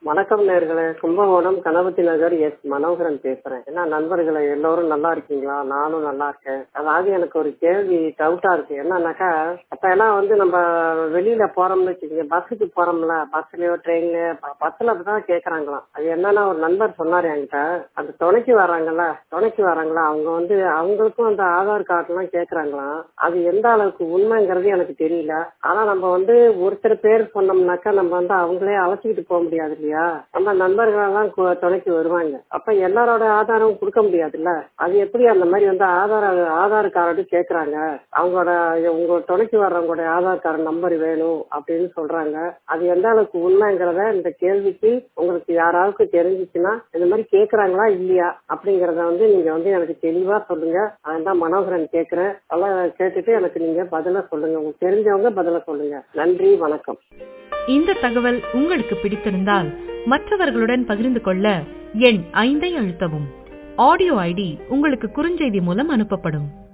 வணக்கம் நேர்களே கும்பகோணம் கணபதி நகர் எஸ் மனோகரன் பேசுறேன் என்ன நண்பர்களே எல்லோரும் நல்லா இருக்கீங்களா நானும் நல்லா இருக்கேன் அதாவது எனக்கு ஒரு கேள்வி டவுட்டா இருக்கு என்னன்னாக்கா அப்ப எல்லாம் வந்து நம்ம வெளியில போறோம்னு வச்சுக்கோங்க பஸ்ஸுக்கு போறோம்ல பஸ்லயோ ட்ரெயின்லயோ பஸ்ல தான் கேக்குறாங்களாம் அது என்னன்னா ஒரு நண்பர் சொன்னாரு என்கிட்ட அந்த துணைக்கு வர்றாங்கல்ல துணைக்கு வர்றாங்களா அவங்க வந்து அவங்களுக்கும் அந்த ஆதார் கார்டு எல்லாம் கேக்குறாங்களாம் அது எந்த அளவுக்கு உண்மைங்கிறது எனக்கு தெரியல ஆனா நம்ம வந்து ஒருத்தர் பேர் சொன்னோம்னாக்கா நம்ம வந்து அவங்களே அழைச்சிக்கிட்டு போக முடியாது இல்லையா நம்ம நண்பர்களெல்லாம் கு- துணைக்கு வருவாங்க அப்ப எல்லாரோட ஆதாரம் கொடுக்க முடியாதுல்ல அது எப்படி அந்த மாதிரி வந்து ஆதார் ஆதார் கார்டு கேக்குறாங்க அவங்களோட உங்க துணைக்கு வர்றவங்களோட ஆதார் கார்டு நம்பர் வேணும் அப்படின்னு சொல்றாங்க அது எந்த அளவுக்கு உண்மைங்கிறத இந்த கேள்விக்கு உங்களுக்கு யாராவது தெரிஞ்சுச்சுன்னா இந்த மாதிரி கேக்குறாங்களா இல்லையா அப்படிங்கறத வந்து நீங்க வந்து எனக்கு தெளிவா சொல்லுங்க அதான் மனோகரன் கேக்குறேன் அதெல்லாம் கேட்டுட்டு எனக்கு நீங்க பதில சொல்லுங்க உங்களுக்கு தெரிஞ்சவங்க பதில சொல்லுங்க நன்றி வணக்கம் இந்த தகவல் உங்களுக்கு பிடித்திருந்தால் மற்றவர்களுடன் பகிர்ந்து கொள்ள எண் ஐந்தை அழுத்தவும் ஆடியோ ஐடி உங்களுக்கு குறுஞ்செய்தி மூலம் அனுப்பப்படும்